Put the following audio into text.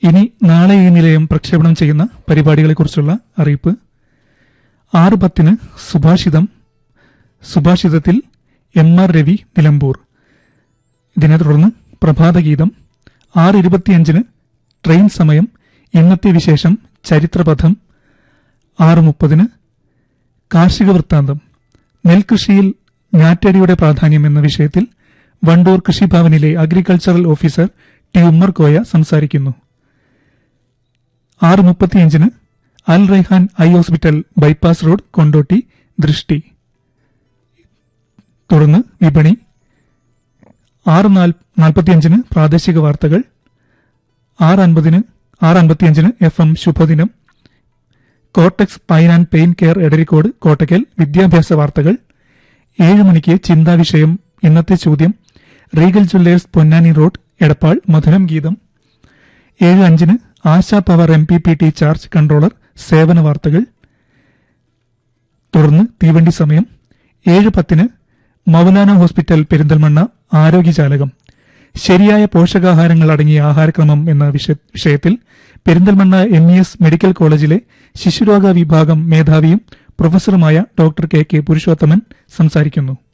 ഇനി നാളെ ഈ നിലയം പ്രക്ഷേപണം ചെയ്യുന്ന പരിപാടികളെക്കുറിച്ചുള്ള അറിയിപ്പ് ആറ് പത്തിന് സുഭാഷിതം സുഭാഷിതത്തിൽ എം ആർ രവി നിലമ്പൂർ ഇതിനെ തുടർന്ന് പ്രഭാതഗീതം ആറ് ഇരുപത്തിയഞ്ചിന് ട്രെയിൻ സമയം ഇന്നത്തെ വിശേഷം ചരിത്രപഥം ആറ് മുപ്പതിന് കാർഷിക വൃത്താന്തം നെൽകൃഷിയിൽ ഞാറ്റടിയുടെ പ്രാധാന്യം എന്ന വിഷയത്തിൽ വണ്ടൂർ കൃഷിഭവനിലെ agricultural officer T Ummer Koya സംസാരിക്കുന്നു ആറ് മുപ്പത്തിയഞ്ചിന് Al Raihan eye hospital bypass road Kondotty ദൃഷ്ടി തുടർന്ന് വിപണി ആറ് നാൽപ്പത്തിയഞ്ചിന് പ്രാദേശിക വാർത്തകൾ ആറ് അൻപതിന് ആറ് അൻപത്തിയഞ്ചിന് എഫ് എം ശുഭദിനം കോട്ടക്സ് pine and pain care Edarikode Kottakkal വിദ്യാഭ്യാസ വാർത്തകൾ ഏഴ് മണിക്ക് ചിന്താ വിഷയം ഇന്നത്തെ ചോദ്യം regal jewellers Ponnani road Edappal മധുരം ഗീതം ഏഴ് അഞ്ചിന് Asha power M P P T charge controller സേവന വാർത്തകൾ തുടർന്ന് തീവണ്ടി സമയം ഏഴ് പത്തിന് മൗലാന ഹോസ്പിറ്റൽ പെരിന്തൽമണ്ണ ആരോഗ്യജാലകം ശരിയായ പോഷകാഹാരങ്ങൾ അടങ്ങിയ ആഹാരക്രമം എന്ന വിഷ- വിഷയത്തിൽ Perinthalmanna M E S medical കോളേജിലെ ശിശുരോഗ വിഭാഗം മേധാവിയും പ്രൊഫസറുമായ ഡോക്ടർ കെ കെ പുരുഷോത്തമൻ സംസാരിക്കുന്നു